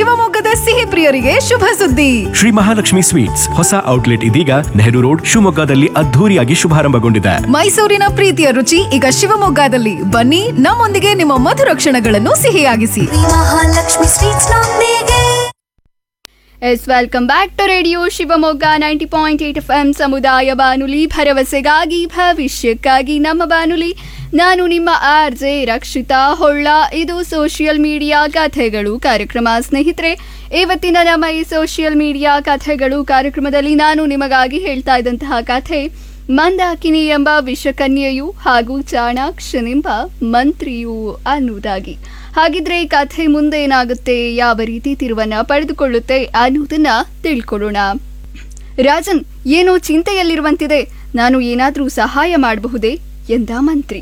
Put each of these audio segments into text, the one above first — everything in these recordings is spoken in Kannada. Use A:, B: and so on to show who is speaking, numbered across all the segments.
A: ಶಿವಮೊಗ್ಗದ ಸಿಹಿ ಪ್ರಿಯರಿಗೆ ಶುಭ ಸುದ್ದಿ
B: ಶ್ರೀ ಮಹಾಲಕ್ಷ್ಮಿ ಸ್ವೀಟ್ಸ್ ಹೊಸ ಔಟ್ಲೆಟ್ ಇದೀಗ ನೆಹರು ರೋಡ್ ಶಿವಮೊಗ್ಗದಲ್ಲಿ ಅದ್ಧೂರಿಯಾಗಿ ಶುಭಾರಂಭಗೊಂಡಿದೆ
A: ಮೈಸೂರಿನ ಪ್ರೀತಿಯ ರುಚಿ ಈಗ ಶಿವಮೊಗ್ಗದಲ್ಲಿ ಬನ್ನಿ ನಮ್ಮೊಂದಿಗೆ ನಿಮ್ಮ ಮಧುರ ಕ್ಷಣಗಳನ್ನು ಸಿಹಿಯಾಗಿಸಿ
C: ಮಹಾಲಕ್ಷ್ಮಿ ಸ್ವೀಟ್ಸ್ ನೊಂದಿಗೆ
D: yes welcome back to radio Shivamogga ninety point eight F M ಸಮುದಾಯ ಬಾನುಲಿ ಭರವಸೆಗಾಗಿ ಭವಿಷ್ಯಕ್ಕಾಗಿ ನಮ್ಮ ಬಾನುಲಿ ನಾನು ನಿಮ್ಮ ಆರ್ ಜೆ ರಕ್ಷಿತಾ ಹೊಳ್ಳ ಇದು ಸೋಷಿಯಲ್ ಮೀಡಿಯಾ ಕಥೆಗಳು ಕಾರ್ಯಕ್ರಮ ಸ್ನೇಹಿತರೆ ಇವತ್ತಿನ ನಮ್ಮ ಈ ಸೋಷಿಯಲ್ ಮೀಡಿಯಾ ಕಥೆಗಳು ಕಾರ್ಯಕ್ರಮದಲ್ಲಿ ನಾನು ನಿಮಗಾಗಿ ಹೇಳ್ತಾ ಇದ್ದಂತಹ ಕಥೆ ಮಂದಾಕಿನಿ ಎಂಬ ವಿಷಕನ್ಯೆಯು ಹಾಗೂ ಚಾಣಾಕ್ಷನೆಂಬ ಮಂತ್ರಿಯು ಅನ್ನುವುದಾಗಿ ಹಾಗಿದ್ರೆ ಈ ಕಥೆ ಮುಂದೆ ಏನಾಗುತ್ತೆ ಯಾವ ರೀತಿ ತಿರುವನ್ನ ಪಡೆದುಕೊಳ್ಳುತ್ತೆ ಅನ್ನೋದನ್ನ ತಿಳ್ಕೊಳ್ಳೋಣ ರಾಜನ್ ಏನೋ ಚಿಂತೆಯಲ್ಲಿರುವಂತಿದೆ ನಾನು ಏನಾದರೂ ಸಹಾಯ ಮಾಡಬಹುದೇ ಎಂದ ಮಂತ್ರಿ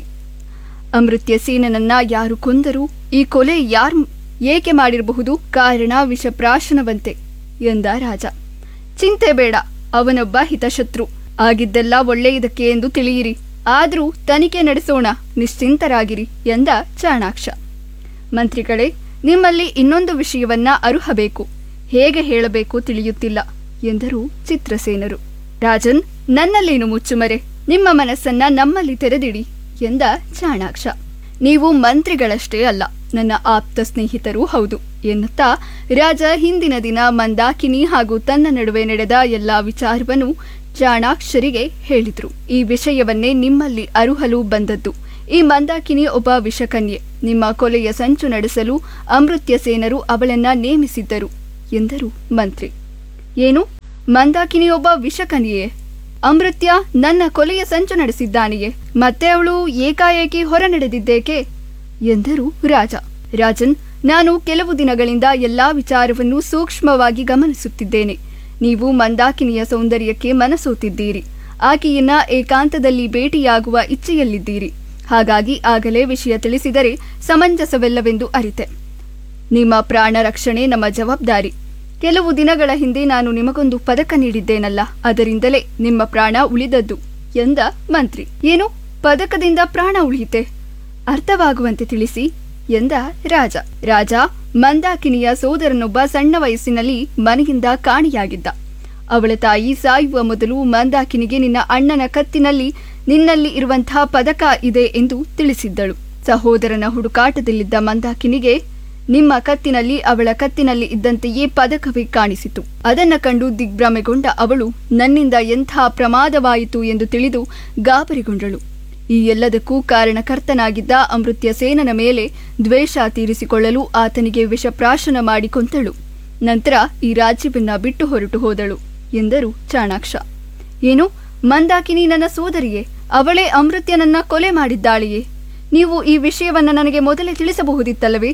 D: ಅಮೃತ್ಯ ಸೇನನನ್ನ ಯಾರು ಕೊಂದರು ಈ ಕೊಲೆ ಯಾರು ಏಕೆ ಮಾಡಿರಬಹುದು ಕಾರಣ ವಿಷಪ್ರಾಶನವಂತೆ ಎಂದ ರಾಜ ಚಿಂತೆ ಬೇಡ ಅವನೊಬ್ಬ ಹಿತಶತ್ರು ಆಗಿದ್ದೆಲ್ಲ ಒಳ್ಳೆಯದಕ್ಕೆ ಎಂದು ತಿಳಿಯಿರಿ ಆದರೂ ತನಿಖೆ ನಡೆಸೋಣ ನಿಶ್ಚಿಂತರಾಗಿರಿ ಎಂದ ಚಾಣಾಕ್ಷ ಮಂತ್ರಿಗಳೇ ನಿಮ್ಮಲ್ಲಿ ಇನ್ನೊಂದು ವಿಷಯವನ್ನ ಅರುಹಬೇಕು ಹೇಗೆ ಹೇಳಬೇಕು ತಿಳಿಯುತ್ತಿಲ್ಲ ಎಂದರು ಚಿತ್ರಸೇನರು ರಾಜನ್ ನನ್ನಲ್ಲೇನು ಮುಚ್ಚುಮರೆ ನಿಮ್ಮ ಮನಸ್ಸನ್ನ ನಮ್ಮಲ್ಲಿ ತೆರೆದಿಡಿ ಎಂದ ಚಾಣಾಕ್ಷ ನೀವು ಮಂತ್ರಿಗಳಷ್ಟೇ ಅಲ್ಲ ನನ್ನ ಆಪ್ತ ಸ್ನೇಹಿತರೂ ಹೌದು ಎನ್ನುತ್ತಾ ರಾಜ ಹಿಂದಿನ ದಿನ ಮಂದಾಕಿನಿ ಹಾಗೂ ತನ್ನ ನಡುವೆ ನಡೆದ ಎಲ್ಲಾ ವಿಚಾರವನ್ನು ಚಾಣಾಕ್ಷರಿಗೆ ಹೇಳಿದ್ರು ಈ ವಿಷಯವನ್ನೇ ನಿಮ್ಮಲ್ಲಿ ಅರುಹಲು ಬಂದದ್ದು ಈ ಮಂದಾಕಿನಿ ಒಬ್ಬ ವಿಷಕನ್ಯೆ ನಿಮ್ಮ ಕೊಲೆಯ ಸಂಚು ನಡೆಸಲು ಅಮೃತ್ಯ ಸೇನರು ಅವಳನ್ನ ನೇಮಿಸಿದ್ದರು ಎಂದರು ಮಂತ್ರಿ ಏನು ಮಂದಾಕಿನಿ ಒಬ್ಬ ವಿಷಕನ್ಯೆಯೇ ಅಮೃತ್ಯ ನನ್ನ ಕೊಲೆಯ ಸಂಚು ನಡೆಸಿದ್ದಾನೆಯೇ ಮತ್ತೆ ಅವಳು ಏಕಾಏಕಿ ಹೊರ ನಡೆದಿದ್ದೇಕೆ ಎಂದರು ರಾಜ ರಾಜನ್ ನಾನು ಕೆಲವು ದಿನಗಳಿಂದ ಎಲ್ಲಾ ವಿಚಾರವನ್ನು ಸೂಕ್ಷ್ಮವಾಗಿ ಗಮನಿಸುತ್ತಿದ್ದೇನೆ ನೀವು ಮಂದಾಕಿನಿಯ ಸೌಂದರ್ಯಕ್ಕೆ ಮನಸೋತಿದ್ದೀರಿ ಆಕೆಯನ್ನ ಏಕಾಂತದಲ್ಲಿ ಭೇಟಿಯಾಗುವ ಇಚ್ಛೆಯಲ್ಲಿದ್ದೀರಿ ಹಾಗಾಗಿ ಆಗಲೇ ವಿಷಯ ತಿಳಿಸಿದರೆ ಸಮಂಜಸವೆಲ್ಲವೆಂದು ಅರಿತೆ ನಿಮ್ಮ ಪ್ರಾಣ ರಕ್ಷಣೆ ನಮ್ಮ ಜವಾಬ್ದಾರಿ ಕೆಲವು ದಿನಗಳ ಹಿಂದೆ ನಾನು ನಿಮಗೊಂದು ಪದಕ ನೀಡಿದ್ದೇನಲ್ಲ ಅದರಿಂದಲೇ ನಿಮ್ಮ ಪ್ರಾಣ ಉಳಿದದ್ದು ಎಂದ ಮಂತ್ರಿ ಏನು ಪದಕದಿಂದ ಪ್ರಾಣ ಉಳಿಯಿತೆ ಅರ್ಥವಾಗುವಂತೆ ತಿಳಿಸಿ ಎಂದ ರಾಜ ರಾಜ ಮಂದಾಕಿನಿಯ ಸೋದರನೊಬ್ಬ ಸಣ್ಣ ವಯಸ್ಸಿನಲ್ಲಿ ಮನೆಯಿಂದ ಕಾಣೆಯಾಗಿದ್ದ ಅವಳ ತಾಯಿ ಸಾಯುವ ಮೊದಲು ಮಂದಾಕಿನಿಗೆ ನಿನ್ನ ಅಣ್ಣನ ಕತ್ತಿನಲ್ಲಿ ನಿನ್ನಲ್ಲಿ ಇರುವಂತಹ ಪದಕ ಇದೆ ಎಂದು ತಿಳಿಸಿದ್ದಳು ಸಹೋದರನ ಹುಡುಕಾಟದಲ್ಲಿದ್ದ ಮಂದಾಕಿನಿಗೆ ನಿಮ್ಮ ಕತ್ತಿನಲ್ಲಿ ಅವಳ ಕತ್ತಿನಲ್ಲಿ ಇದ್ದಂತೆಯೇ ಪದಕವೇ ಕಾಣಿಸಿತು ಅದನ್ನ ಕಂಡು ದಿಗ್ಭ್ರಮೆಗೊಂಡ ಅವಳು ನನ್ನಿಂದ ಎಂಥ ಪ್ರಮಾದವಾಯಿತು ಎಂದು ತಿಳಿದು ಗಾಬರಿಗೊಂಡಳು ಈ ಎಲ್ಲದಕ್ಕೂ ಕಾರಣಕರ್ತನಾಗಿದ್ದ ಅಮೃತ್ಯ ಸೇನನ ಮೇಲೆ ದ್ವೇಷ ತೀರಿಸಿಕೊಳ್ಳಲು ಆತನಿಗೆ ವಿಷಪ್ರಾಶನ ಮಾಡಿ ಕೊಂತಳು ನಂತರ ಈ ರಾಜ್ಯವನ್ನ ಬಿಟ್ಟು ಹೊರಟು ಹೋದಳು ಎಂದರು ಚಾಣಾಕ್ಷ ಏನು ಮಂದಾಕಿನಿ ನನ್ನ ಸೋದರಿಯೇ ಅವಳೇ ಅಮೃತ್ಯನನ್ನ ಕೊಲೆ ಮಾಡಿದ್ದಾಳೆಯೇ ನೀವು ಈ ವಿಷಯವನ್ನ ನನಗೆ ಮೊದಲೇ ತಿಳಿಸಬಹುದಿತ್ತಲ್ಲವೇ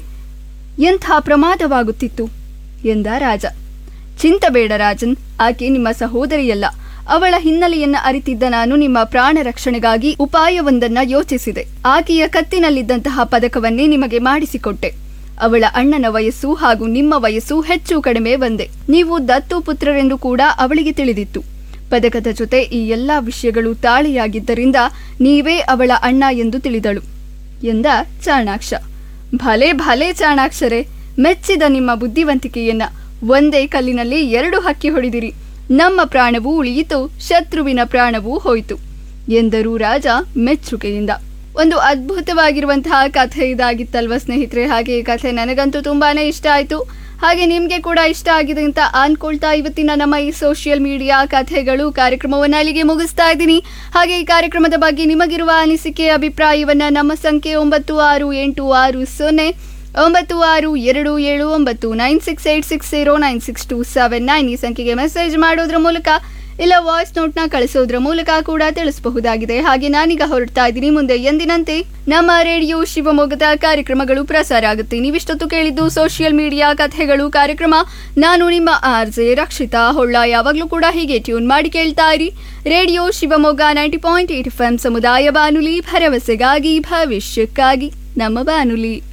D: ಎಂಥ ಪ್ರಮಾದವಾಗುತ್ತಿತ್ತು ಎಂದ ರಾಜ ಚಿಂತಬೇಡ ರಾಜನ್ ಆಕೆ ನಿಮ್ಮ ಸಹೋದರಿಯಲ್ಲ ಅವಳ ಹಿನ್ನೆಲೆಯನ್ನ ಅರಿತಿದ್ದ ನಾನು ನಿಮ್ಮ ಪ್ರಾಣ ರಕ್ಷಣೆಗಾಗಿ ಉಪಾಯವೊಂದನ್ನ ಯೋಚಿಸಿದೆ ಆಕೆಯ ಕತ್ತಿನಲ್ಲಿದ್ದಂತಹ ಪದಕವನ್ನೇ ನಿಮಗೆ ಮಾಡಿಸಿಕೊಟ್ಟೆ ಅವಳ ಅಣ್ಣನ ವಯಸ್ಸು ಹಾಗೂ ನಿಮ್ಮ ವಯಸ್ಸು ಹೆಚ್ಚು ಕಡಿಮೆ ಒಂದೇ ನೀವು ದತ್ತು ಪುತ್ರರೆಂದು ಕೂಡ ಅವಳಿಗೆ ತಿಳಿದಿತ್ತು ಪದಕದ ಜೊತೆ ಈ ಎಲ್ಲಾ ವಿಷಯಗಳು ತಾಳೆಯಾಗಿದ್ದರಿಂದ ನೀವೇ ಅವಳ ಅಣ್ಣ ಎಂದು ತಿಳಿದಳು ಎಂದ ಚಾಣಾಕ್ಷ ಭಲೆ ಭಲೆ ಚಾಣಾಕ್ಷರೇ ಮೆಚ್ಚಿದ ನಿಮ್ಮ ಬುದ್ಧಿವಂತಿಕೆಯನ್ನ ಒಂದೇ ಕಲ್ಲಿನಲ್ಲಿ ಎರಡು ಹಕ್ಕಿ ಹೊಡೆದಿರಿ ನಮ್ಮ ಪ್ರಾಣವೂ ಉಳಿಯಿತು ಶತ್ರುವಿನ ಪ್ರಾಣವೂ ಹೋಯಿತು ಎಂದರು ರಾಜ ಮೆಚ್ಚುಗೆಯಿಂದ ಒಂದು ಅದ್ಭುತವಾಗಿರುವಂತಹ ಕಥೆ ಇದಾಗಿತ್ತಲ್ವ ಸ್ನೇಹಿತರೆ ಹಾಗೆ ಈ ಕಥೆ ನನಗಂತೂ ತುಂಬಾನೇ ಇಷ್ಟ ಆಯ್ತು ಹಾಗೆ ನಿಮಗೆ ಕೂಡ ಇಷ್ಟ ಆಗಿದೆ ಅಂತ ಅನ್ಕೊಳ್ತಾ ಇವತ್ತಿನ ನಮ್ಮ ಈ ಸೋಷಿಯಲ್ ಮೀಡಿಯಾ ಕಥೆಗಳು ಕಾರ್ಯಕ್ರಮವನ್ನ ಅಲ್ಲಿಗೆ ಮುಗಿಸ್ತಾ ಇದ್ದೀನಿ ಹಾಗೆ ಈ ಕಾರ್ಯಕ್ರಮದ ಬಗ್ಗೆ ನಿಮಗಿರುವ ಅನಿಸಿಕೆ ಅಭಿಪ್ರಾಯವನ್ನ ನಮ್ಮ ಸಂಖ್ಯೆ ಒಂಬತ್ತು ಆರು ಎಂಟು ಆರು ಸೊನ್ನೆ ಒಂಬತ್ತು ಆರು ಎರಡು ಏಳು ಒಂಬತ್ತು nine six eight six zero nine six two seven nine ಈ ಸಂಖ್ಯೆಗೆ ಮೆಸೇಜ್ ಮಾಡೋದ್ರ ಮೂಲಕ ಇಲ್ಲ ವಾಯ್ಸ್ ನೋಟ್ನ ಕಳಿಸೋದ್ರ ಮೂಲಕ ಕೂಡ ತಿಳಿಸಬಹುದಾಗಿದೆ ಹಾಗೆ ನಾನೀಗ ಹೊರಡ್ತಾ ಇದ್ದೀನಿ ಮುಂದೆ ಎಂದಿನಂತೆ ನಮ್ಮ ರೇಡಿಯೋ ಶಿವಮೊಗ್ಗದ ಕಾರ್ಯಕ್ರಮಗಳು ಪ್ರಸಾರ ಆಗುತ್ತೆ ನೀವಿಷ್ಟೊತ್ತು ಕೇಳಿದ್ದು ಸೋಷಿಯಲ್ ಮೀಡಿಯಾ ಕಥೆಗಳು ಕಾರ್ಯಕ್ರಮ ನಾನು ನಿಮ್ಮ ಆರ್ ಜೆ ರಕ್ಷಿತಾ ಹೊಳ್ಳ ಯಾವಾಗಲೂ ಕೂಡ ಹೀಗೆ ಟ್ಯೂನ್ ಮಾಡಿ ಕೇಳ್ತಾ ಇರಿ radio Shivamogga ninety point eight F M ಸಮುದಾಯ ಬಾನುಲಿ ಭರವಸೆಗಾಗಿ ಭವಿಷ್ಯಕ್ಕಾಗಿ ನಮ್ಮ ಬಾನುಲಿ